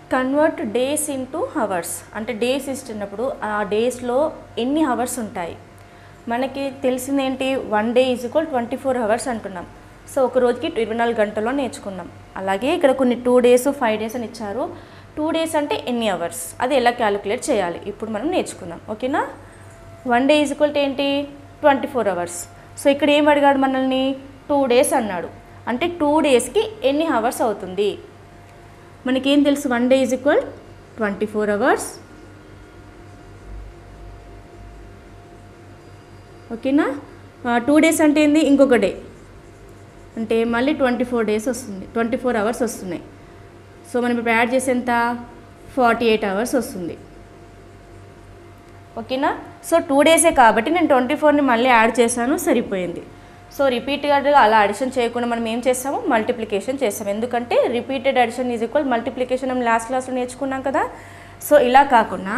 convert days into hours అంటే days ఇస్తున్నప్పుడు ఆ డేస్లో ఎన్ని హవర్స్ ఉంటాయి మనకి తెలిసింది ఏంటి one day is equal twenty four hours అంటున్నాం సో ఒక రోజుకి ఇరవై నాలుగు గంటల్లో నేర్చుకున్నాం అలాగే ఇక్కడ కొన్ని టూ డేస్ ఫైవ్ డేస్ అని ఇచ్చారు టూ డేస్ అంటే ఎన్ని అవర్స్ అది ఎలా క్యాలిక్యులేట్ చేయాలి ఇప్పుడు మనం నేర్చుకుందాం ఓకేనా one day is equal to ఏంటి ట్వంటీ ఫోర్ అవర్స్ సో ఇక్కడ ఏం అడిగాడు మనల్ని టూ డేస్ అన్నాడు అంటే టూ డేస్కి ఎన్ని అవర్స్ అవుతుంది మనకేం తెలుసు one day is equal twenty four hours ఓకేనా టూ డేస్ అంటే ఏంది ఇంకొక డే అంటే మళ్ళీ ట్వంటీ ఫోర్ డేస్ వస్తుంది ట్వంటీ ఫోర్ అవర్స్ వస్తున్నాయి సో మనం ఇప్పుడు యాడ్ చేసే ఎంత ఫార్టీ ఎయిట్ అవర్స్ వస్తుంది ఓకేనా సో టూ డేసే కాబట్టి నేను ట్వంటీ ఫోర్ని మళ్ళీ యాడ్ చేశాను సరిపోయింది సో రిపీట్గా అలా అడిషన్ చేయకుండా మనం ఏం చేస్తాము మల్టిప్లికేషన్ చేస్తాం ఎందుకంటే repeated addition is equal multiplication మనం లాస్ట్ క్లాస్లో నేర్చుకున్నాం కదా సో ఇలా కాకుండా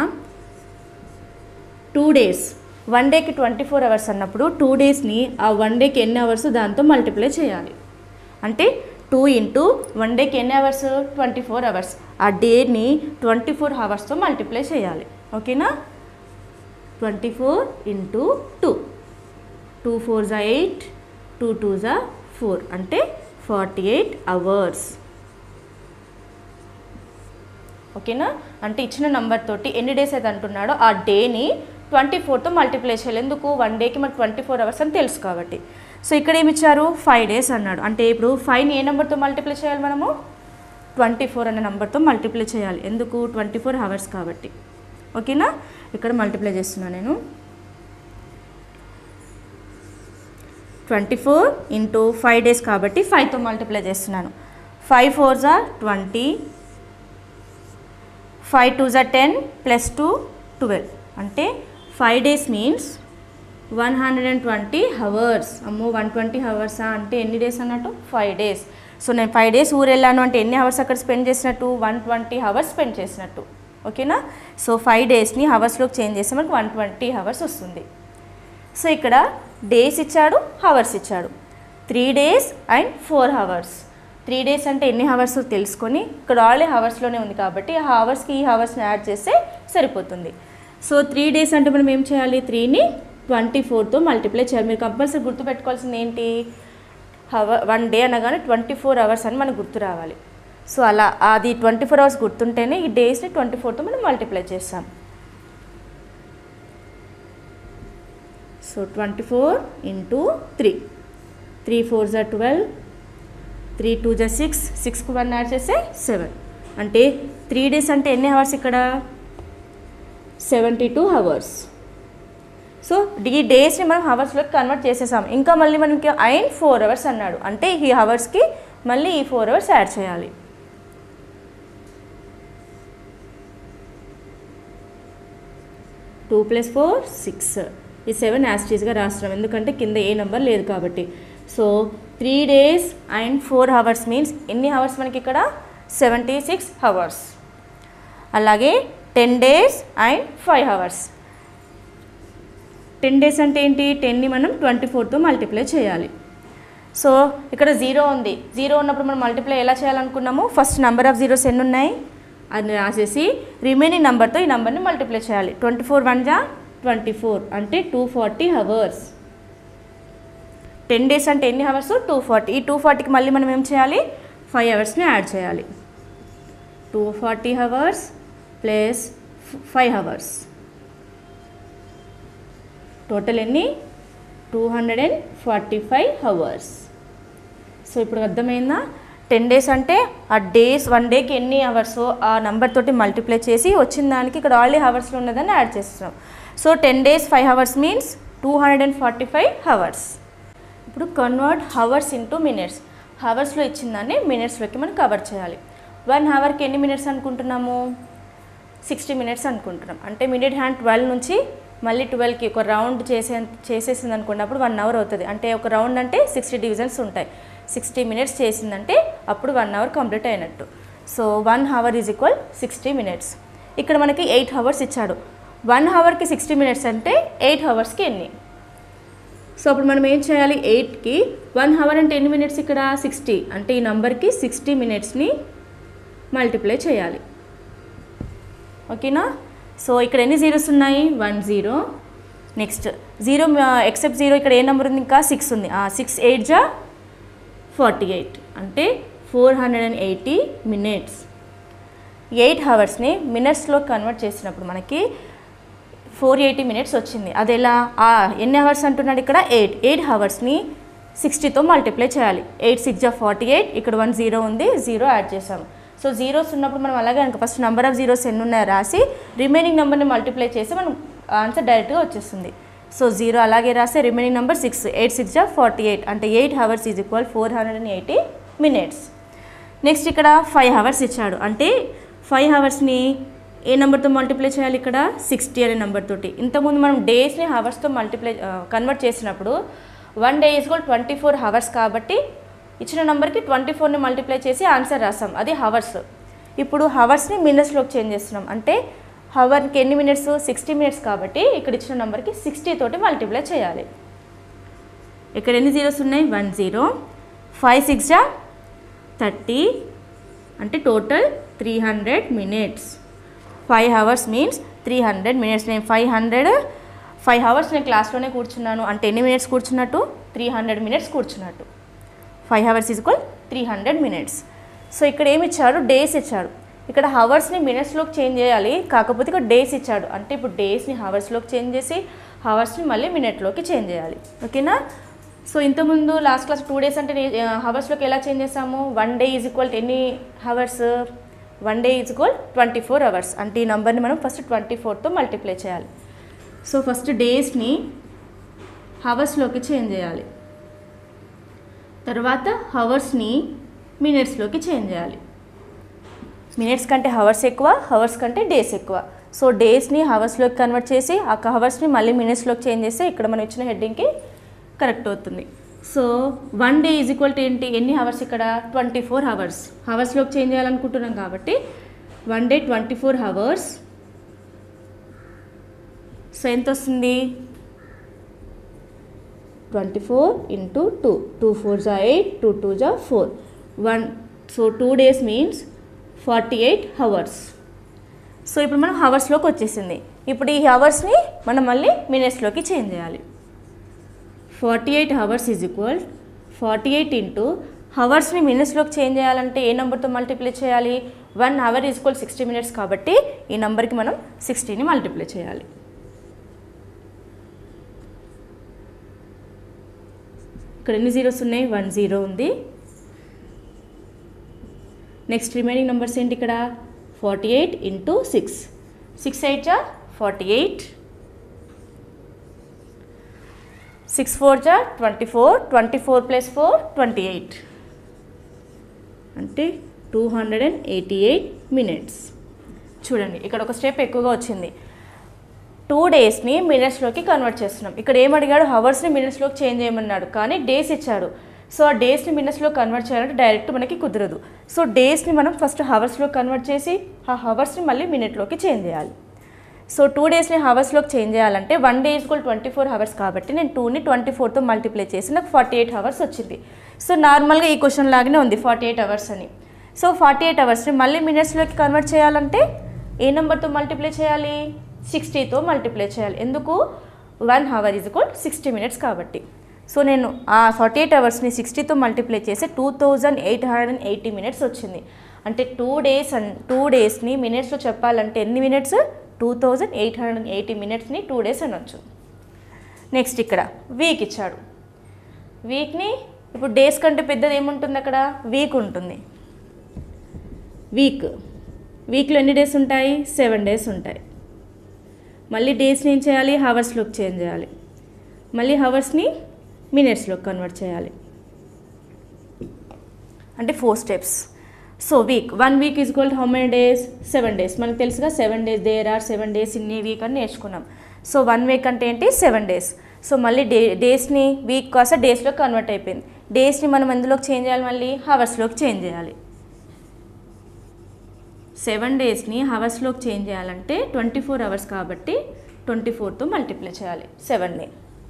టూ డేస్ వన్ డేకి ట్వంటీ ఫోర్ అవర్స్ అన్నప్పుడు టూ డేస్ని ఆ వన్ డేకి ఎన్ని అవర్స్ దాంతో మల్టిప్లై చేయాలి అంటే టూ ఇంటూ వన్ డేకి ఎన్ని అవర్స్ ట్వంటీ ఫోర్ అవర్స్ ఆ డేని ట్వంటీ ఫోర్ అవర్స్తో మల్టిప్లై చేయాలి ఓకేనా twenty four into two two four జా ఎయిట్ టూ టూ జా ఫోర్ అంటే ఫార్టీ ఎయిట్ అవర్స్ ఓకేనా అంటే ఇచ్చిన నంబర్ తోటి ఎన్ని డేస్ అయితే అంటున్నాడో ఆ డేని ట్వంటీ ఫోర్తో మల్టిప్లై చేయాలి ఎందుకు వన్ డేకి మనకు ట్వంటీ ఫోర్ అవర్స్ అని తెలుసు కాబట్టి సో ఇక్కడ ఏమి ఇచ్చారు ఫైవ్ డేస్ అన్నాడు అంటే ఇప్పుడు ఫైవ్ని ఏ నెంబర్తో మల్టిప్లై చేయాలి మనము ట్వంటీ ఫోర్ అనే నెంబర్తో మల్టిప్లై చేయాలి ఎందుకు ట్వంటీ ఫోర్ అవర్స్ కాబట్టి ఓకేనా ఇక్కడ మల్టిప్లై చేస్తున్నాను నేను twenty four into five days కాబట్టి ఫైవ్తో మల్టిప్లై చేస్తున్నాను ఫైవ్ ఫోర్ జా ట్వంటీ ఫైవ్ టూ జా టెన్ ప్లస్ టూ ట్వెల్వ్ అంటే five days means one hundred and twenty hours అమ్మో వన్ ట్వంటీ హవర్సా అంటే ఎన్ని డేస్ అన్నట్టు ఫైవ్ డేస్ సో నేను ఫైవ్ డేస్ ఊరు వెళ్ళాను అంటే ఎన్ని హవర్స్ అక్కడ స్పెండ్ చేసినట్టు వన్ ట్వంటీ హవర్స్ స్పెండ్ చేసినట్టు ఓకేనా సో ఫైవ్ డేస్ని హవర్స్లోకి చేంజ్ చేస్తే మనకు వన్ ట్వంటీ హవర్స్ వస్తుంది సో ఇక్కడ డేస్ ఇచ్చాడు హవర్స్ ఇచ్చాడు three days and four hours three days అంటే ఎన్ని హవర్స్ తెలుసుకొని ఇక్కడ ఆల్రెడీ హవర్స్లోనే ఉంది కాబట్టి ఆ హవర్స్కి ఈ హవర్స్ని యాడ్ చేస్తే సరిపోతుంది సో త్రీ డేస్ అంటే మనం ఏం చేయాలి త్రీని ట్వంటీ ఫోర్తో మల్టిప్లై చేయాలి మీరు కంపల్సరీ గుర్తుపెట్టుకోవాల్సింది ఏంటి హవర్ వన్ డే అనగానే ట్వంటీ ఫోర్ అవర్స్ అని మనకు గుర్తు రావాలి సో అలా అది ట్వంటీ ఫోర్ అవర్స్ గుర్తుంటేనే ఈ డేస్ని ట్వంటీ ఫోర్తో మనం మల్టిప్లై చేస్తాం so twenty four into three three four జా ట్వెల్వ్ త్రీ టూ జా సిక్స్ సిక్స్కి వన్ యాడ్ చేస్తే సెవెన్ అంటే త్రీ డేస్ అంటే ఎన్ని అవర్స్ ఇక్కడ సెవెంటీ టూ అవర్స్ సో ఈ డేస్ని మనం హవర్స్లోకి కన్వర్ట్ చేసేసాం ఇంకా మళ్ళీ మనకి అయిన్ ఫోర్ అవర్స్ అన్నాడు అంటే ఈ హవర్స్కి మళ్ళీ ఈ ఫోర్ అవర్స్ యాడ్ చేయాలి టూ ప్లస్ ఫోర్ సిక్స్ ఈ సెవెన్ యాస్టీస్గా రాస్తున్నాం ఎందుకంటే కింద ఏ నెంబర్ లేదు కాబట్టి so three days and four hours means ఎన్ని అవర్స్ మనకి ఇక్కడ సెవెంటీ సిక్స్ అవర్స్ అలాగే ten days and five hours ten days అంటే ఏంటి టెన్ని మనం ట్వంటీ ఫోర్తో మల్టిప్లై చేయాలి సో ఇక్కడ జీరో ఉంది జీరో ఉన్నప్పుడు మనం మల్టిప్లై ఎలా చేయాలనుకున్నాము ఫస్ట్ నెంబర్ ఆఫ్ జీరోస్ ఎన్ని ఉన్నాయి అది రాసేసి రిమైనింగ్ నెంబర్తో ఈ నెంబర్ని మల్టిప్లై చేయాలి ట్వంటీ ఫోర్ వన్ జా ట్వంటీ ఫోర్ అంటే two forty hours ten days అంటే ఎన్ని అవర్స్ టూ ఫార్టీ ఈ టూ ఫార్టీకి మళ్ళీ మనం ఏం చేయాలి ఫైవ్ అవర్స్ని యాడ్ చేయాలి two forty hours plus five hours total ఎన్ని two hundred and forty five hours so ఇప్పుడు అర్థమైందా టెన్ డేస్ అంటే ఆ డేస్ వన్ డేకి ఎన్ని అవర్స్ ఆ నెంబర్ తోటి మల్టిప్లై చేసి వచ్చిన దానికి ఇక్కడ ఆల్రెడీ హవర్స్లో ఉన్నదని యాడ్ చేస్తున్నాం so ten days five hours means two hundred and forty five hours ఇప్పుడు కన్వర్ట్ హవర్స్ ఇంటూ మినిట్స్ హవర్స్లో ఇచ్చిన దాన్ని మినిట్స్లోకి మనం కవర్ చేయాలి వన్ హవర్కి ఎన్ని మినిట్స్ అనుకుంటున్నాము సిక్స్టీ మినిట్స్ అనుకుంటున్నాం అంటే మినిట్ హ్యాండ్ ట్వెల్వ్ నుంచి మళ్ళీ ట్వెల్వ్కి ఒక రౌండ్ చేసే చేసేసింది అనుకోండి అప్పుడు వన్ అవర్ అవుతుంది అంటే ఒక రౌండ్ అంటే సిక్స్టీ డివిజన్స్ ఉంటాయి సిక్స్టీ మినిట్స్ చేసిందంటే అప్పుడు వన్ అవర్ కంప్లీట్ అయినట్టు so one hour is equal sixty minutes ఇక్కడ మనకి ఎయిట్ హవర్స్ ఇచ్చాడు వన్ హవర్కి సిక్స్టీ మినిట్స్ అంటే ఎయిట్ హవర్స్కి ఎన్ని సో అప్పుడు మనం ఏం చేయాలి ఎయిట్కి వన్ హవర్ అంటే ఎన్ని మినిట్స్ ఇక్కడ సిక్స్టీ అంటే ఈ నంబర్కి సిక్స్టీ మినిట్స్ని మల్టిప్లై చేయాలి ఓకేనా సో ఇక్కడ ఎన్ని జీరోస్ ఉన్నాయి one zero next zero except zero ఇక్కడ ఏ నెంబర్ ఉంది ఇంకా సిక్స్ ఉంది సిక్స్ ఎయిట్ జా ఫార్టీ ఎయిట్ అంటే four hundred and eighty minutes eight హవర్స్ని మినిట్స్లో కన్వర్ట్ చేసినప్పుడు మనకి ఫోర్ ఎయిటీ మినిట్స్ వచ్చింది అది ఎలా ఆ, ఎన్ని అవర్స్ అంటున్నాడు ఇక్కడ ఎయిట్ ఎయిట్ హవర్స్ని సిక్స్టీతో మల్టిప్లై చేయాలి ఎయిట్ సిక్స్ జా ఫార్టీ ఎయిట్ ఇక్కడ వన్ జీరో ఉంది జీరో యాడ్ చేసాము సో జీరోస్ ఉన్నప్పుడు మనం అలాగే కనుక ఫస్ట్ నెంబర్ ఆఫ్ జీరోస్ ఎన్ని ఉన్నాయో రాసి రిమైనింగ్ నెంబర్ని మల్టిప్లై చేసి మనం ఆన్సర్ డైరెక్ట్గా వచ్చేస్తుంది సో జీరో అలాగే రాస్తే remaining number six eight six జా ఫార్టీ ఎయిట్ అంటే eight hours is equal four hundred and eighty minutes next ఇక్కడ ఫైవ్ అవర్స్ ఇచ్చాడు అంటే ఫైవ్ అవర్స్ని ఏ నెంబర్తో మల్టిప్లై చేయాలి ఇక్కడ సిక్స్టీ అనే నెంబర్ తోటి ఇంతకుముందు మనం డేస్ని హవర్స్తో మల్టిప్లై కన్వర్ట్ చేసినప్పుడు వన్ డే ఈజ్ కూడా ట్వంటీ ఫోర్ హవర్స్ కాబట్టి ఇచ్చిన నెంబర్కి ట్వంటీ ఫోర్ని మల్టిప్లై చేసి ఆన్సర్ రాసాం అది హవర్స్ ఇప్పుడు హవర్స్ని మినిట్స్లోకి చేంజ్ చేస్తున్నాం అంటే హవర్కి ఎన్ని మినిట్స్ సిక్స్టీ మినిట్స్ కాబట్టి ఇక్కడ ఇచ్చిన నెంబర్కి సిక్స్టీ తోటి మల్టిప్లై చేయాలి ఇక్కడ ఎన్ని జీరోస్ ఉన్నాయి వన్ జీరో ఫైవ్ సిక్స్ జా థర్టీ అంటే total three hundred minutes five hours means three hundred minutes నేను ఫైవ్ హండ్రెడ్ ఫైవ్ అవర్స్ నేను క్లాస్లోనే కూర్చున్నాను అంటే ఎన్ని మినిట్స్ కూర్చున్నట్టు త్రీ హండ్రెడ్ మినిట్స్ కూర్చున్నట్టు five hours is equal three hundred minutes so ఇక్కడ ఏమి ఇచ్చాడు డేస్ ఇచ్చాడు ఇక్కడ హవర్స్ని మినిట్స్లోకి చేంజ్ చేయాలి కాకపోతే ఇక్కడ డేస్ ఇచ్చాడు అంటే ఇప్పుడు డేస్ని హవర్స్లోకి చేంజ్ చేసి హవర్స్ని మళ్ళీ మినిట్లోకి చేంజ్ చేయాలి ఓకేనా సో ఇంతకుముందు లాస్ట్ క్లాస్ టూ డేస్ అంటే హవర్స్లోకి ఎలా చేంజ్ చేసాము వన్ డే ఈజ్ ఈక్వల్ ఎన్ని hours one day is equal twenty four hours అంటే ఈ నెంబర్ని మనం ఫస్ట్ ట్వంటీ ఫోర్తో మల్టిప్లై చేయాలి సో ఫస్ట్ డేస్ని హవర్స్లోకి చేంజ్ చేయాలి తర్వాత హవర్స్ని మినిట్స్లోకి చేంజ్ చేయాలి మినిట్స్ కంటే హవర్స్ ఎక్కువ హవర్స్ కంటే డేస్ ఎక్కువ సో డేస్ని హవర్స్లోకి కన్వర్ట్ చేసి ఆ హవర్స్ని మళ్ళీ మినిట్స్లోకి చేంజ్ చేస్తే ఇక్కడ మనం ఇచ్చిన హెడ్డింగ్కి కరెక్ట్ అవుతుంది so one day is equal to ఏంటి ఎన్ని హవర్స్ ఇక్కడ ట్వంటీ ఫోర్ హవర్స్ హవర్స్లోకి చేంజ్ చేయాలనుకుంటున్నాం కాబట్టి one day twenty four hours so ఎంత వస్తుంది twenty four into two two four జా ఎయిట్ టూ టూ జా four one so two days means forty eight hours so ఇప్పుడు మనం హవర్స్లోకి వచ్చేసింది ఇప్పుడు ఈ హవర్స్ని మనం మళ్ళీ మినిట్స్లోకి చేంజ్ చేయాలి forty eight hours is equal forty eight into హవర్స్ని మినిట్స్లోకి చేంజ్ చేయాలంటే ఏ నెంబర్తో మల్టిప్లై చేయాలి one hour is equal sixty minutes కాబట్టి ఈ నెంబర్కి మనం సిక్స్టీని మల్టిప్లై చేయాలి ఇక్కడ ఎన్ని జీరోస్ ఉన్నాయి వన్ జీరో ఉంది నెక్స్ట్ రిమైనింగ్ నెంబర్స్ ఏంటి ఇక్కడ forty eight into six six eight జా ఫార్టీ ఎయిట్ సిక్స్ ఫోర్ జా twenty four twenty four plus four twenty eight అంటే two hundred and eighty eight minutes చూడండి ఇక్కడ ఒక స్టెప్ ఎక్కువగా వచ్చింది టూ డేస్ని మినిట్స్లోకి కన్వర్ట్ చేస్తున్నాం ఇక్కడ ఏం అడిగాడు హవర్స్ని మినిట్స్లోకి చేంజ్ చేయమన్నాడు కానీ డేస్ ఇచ్చాడు సో ఆ డేస్ని మినిట్స్లో కన్వర్ట్ చేయాలంటే డైరెక్ట్ మనకి కుదరదు సో డేస్ని మనం ఫస్ట్ హవర్స్లో కన్వర్ట్ చేసి ఆ హవర్స్ని మళ్ళీ మినిట్లోకి చేంజ్ చేయాలి సో టూ డేస్ని హవర్స్లోకి చేంజ్ చేయాలంటే one day is equal twenty four hours కాబట్టి నేను టూని ట్వంటీ ఫోర్తో మల్టిప్లై చేసి నాకు ఫార్టీ ఎయిట్ హవర్స్ వచ్చింది సో నార్మల్గా ఈ క్వశ్చన్ లాగానే ఉంది ఫార్టీ ఎయిట్ అవర్స్ అని సో ఫార్టీ ఎయిట్ అవర్స్ని మళ్ళీ మినిట్స్లోకి కన్వర్ట్ చేయాలంటే ఏ నెంబర్తో మల్టిప్లై చేయాలి సిక్స్టీతో మల్టిప్లై చేయాలి ఎందుకు one hour is equal sixty minutes కాబట్టి సో నేను ఆ ఫార్టీ ఎయిట్ అవర్స్ని సిక్స్టీతో మల్టిప్లై చేసి two thousand eight hundred and eighty minutes వచ్చింది అంటే టూ డేస్ అండ్ టూ డేస్ని మినిట్స్లో చెప్పాలంటే ఎన్ని minutes two thousand eight hundred and eighty మినిట్స్ని టూ డేస్ అనొచ్చు నెక్స్ట్ ఇక్కడ వీక్ ఇచ్చాడు వీక్ని ఇప్పుడు డేస్ కంటే పెద్దది ఏముంటుంది అక్కడ వీక్ ఉంటుంది వీక్ వీక్లో ఎన్ని డేస్ ఉంటాయి సెవెన్ డేస్ ఉంటాయి మళ్ళీ డేస్ని ఏం చేయాలి హవర్స్లోకి చేంజ్ చేయాలి మళ్ళీ హవర్స్ని మినిట్స్లోకి కన్వర్ట్ చేయాలి అంటే four steps so week one week is gold how many days seven days మనకు తెలుసుగా seven days there are seven days ఇన్ని వీక్ అని నేర్చుకున్నాం సో వన్ వీక్ అంటే ఏంటి సెవెన్ డేస్ సో మళ్ళీ డే డేస్ని వీక్ కాస్త డేస్లో కన్వర్ట్ అయిపోయింది డేస్ని మనం ఎందులోకి చేంజ్ చేయాలి మళ్ళీ హవర్స్లోకి చేంజ్ చేయాలి సెవెన్ డేస్ని హవర్స్లోకి చేంజ్ చేయాలంటే ట్వంటీ ఫోర్ అవర్స్ కాబట్టి ట్వంటీ ఫోర్తో మల్టిప్లై చేయాలి సెవెన్ని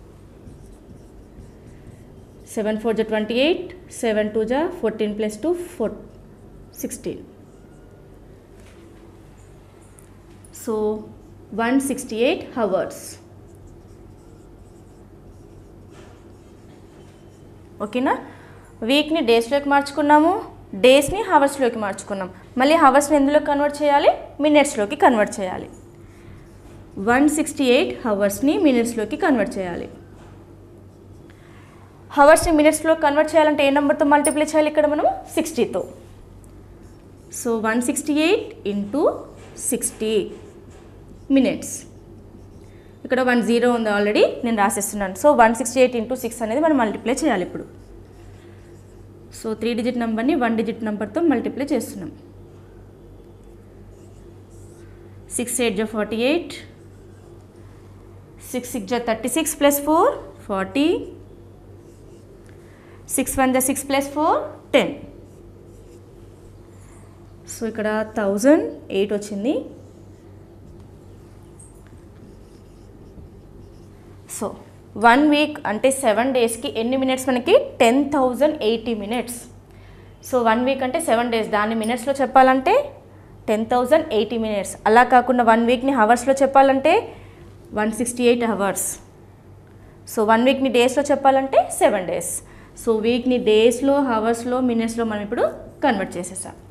సెవెన్ ఫోర్ జా ట్వంటీ ఎయిట్ సెవెన్ టూ జా fourteen plus two four sixteen so one sixty eight hours ఓకేనా వీక్ని డేస్లోకి మార్చుకున్నాము డేస్ని హవర్స్లోకి మార్చుకున్నాం మళ్ళీ హవర్స్ని ఎందులో కన్వర్ట్ చేయాలి మినిట్స్లోకి కన్వర్ట్ చేయాలి వన్ సిక్స్టీ ఎయిట్ హవర్స్ని మినిట్స్లోకి కన్వర్ట్ చేయాలి హవర్స్ని మినిట్స్లో కన్వర్ట్ చేయాలంటే ఏ నెంబర్తో మల్టిప్లై చేయాలి ఇక్కడ మనం సిక్స్టీతో so one sixty eight into sixty minutes ఇక్కడ వన్ జీరో ఉంది ఆల్రెడీ నేను రాసేస్తున్నాను so one sixty eight into six అనేది మనం మల్టిప్లై చేయాలి ఇప్పుడు సో త్రీ డిజిట్ నెంబర్ని వన్ డిజిట్ నెంబర్తో మల్టిప్లై చేస్తున్నాం సిక్స్ ఎయిట్ జా ఫార్టీ ఎయిట్ సిక్స్ సిక్స్ జా thirty six plus four forty six one జా six plus four ten so ఇక్కడ థౌజండ్ ఎయిట్ వచ్చింది సో వన్ వీక్ అంటే సెవెన్ డేస్కి ఎన్ని మినిట్స్ మనకి ten thousand eighty minutes so one week అంటే సెవెన్ డేస్ దాన్ని మినిట్స్లో చెప్పాలంటే టెన్ థౌజండ్ ఎయిటీ మినిట్స్ అలా కాకుండా వన్ వీక్ని హవర్స్లో చెప్పాలంటే one sixty eight hours so one వీక్ని డేస్లో చెప్పాలంటే సెవెన్ డేస్ సో వీక్ని డేస్లో హవర్స్లో మినిట్స్లో మనం ఇప్పుడు కన్వర్ట్ చేసేసాం